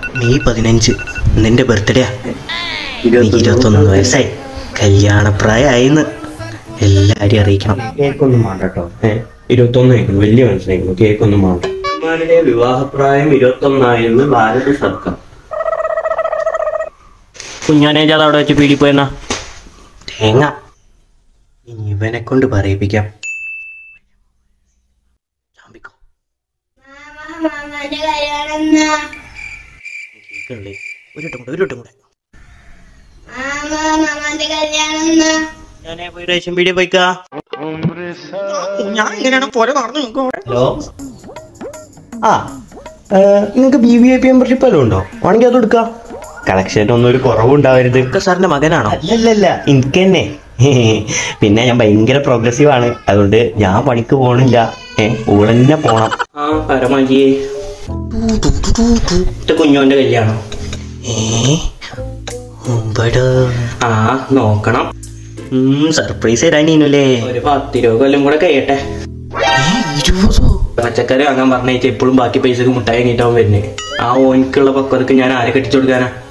May പതിനഞ്ച് നിന്റെ ബർത്ത്ഡേയാ ഇരുപത്തൊന്ന് വയസ്സായി കല്യാണപ്രായമായിന്ന് എല്ലാരും അറിയിക്കണം കേക്കൊന്നും വേണ്ട കേട്ടോ ഏഹ് ഇരുപത്തൊന്ന് ആയിരുന്നു വലിയ മനസ്സിലായിരുന്നു കേക്കൊന്നും വേണ്ട ഉമ്മാന്റെ വിവാഹപ്രായം ഇരുപത്തൊന്നായിരുന്നു ഭാരത സർക്കാർ കുഞ്ഞാനെ ജാത അവിടെ വെച്ച് പീടിപ്പോയെന്നാ തേങ്ങ ഇനി ഇവനെ കൊണ്ട് പറയിപ്പിക്കാം ചാമ്പിക്കോ. മാമാന്റെ കല്യാണം എന്നാ? കേൾക്കണില്ലേ? ഒരു വട്ടം കൂടെ ഒരു വട്ടം കൂടെ മാമാ മാമാന്റെ കല്യാണം എന്നാ? ഞാനേ പോയി റേഷൻ പീടിയ പോയിക്കാ ഞാൻ എങ്ങനെയാണ് പോലെ നടന്നു നിൽക്കും ഹലോ ആ നിങ്ങൾക്ക് B V I P membership വല്ലതും ഉണ്ടോ വേണമെങ്കിൽ അത് എടുക്കാം കളക്ഷൻ ഒന്നും ഒരു കുറവുണ്ടാവരുത് സാറിന്റെ മകനാണോ അല്ലല്ലല്ല എനിക്ക് തന്നെ പിന്നെ ഞാൻ ഭയങ്കര പ്രോഗ്രസീവ് ആണ് അതുകൊണ്ട് ഞാൻ പണിക്ക് പോണില്ല ഏഹ് ഊളന്നെ പോണം ആ പരമാജി കുഞ്ഞോന്റെ കല്യാണം ഏ ഉമ്പടോ. ആ നോക്കണം ഉം, സർപ്രൈസ് തരാനീനല്ലേ ഒരു പത്തിരുപത് കൊല്ലം കൂടെ കഴിയട്ടെ ഇരുപതോ പച്ചക്കറി വാങ്ങാൻ പറഞ്ഞേച്ച് എപ്പോഴും ബാക്കി പൈസക്ക് മുട്ടായി കഴിഞ്ഞിട്ടാവും വരുന്നത് ആ ഓനിക്കുള്ള പക്വതക്ക് ഞാൻ ആരെ കെട്ടിച്ചു കൊടുക്കാനാ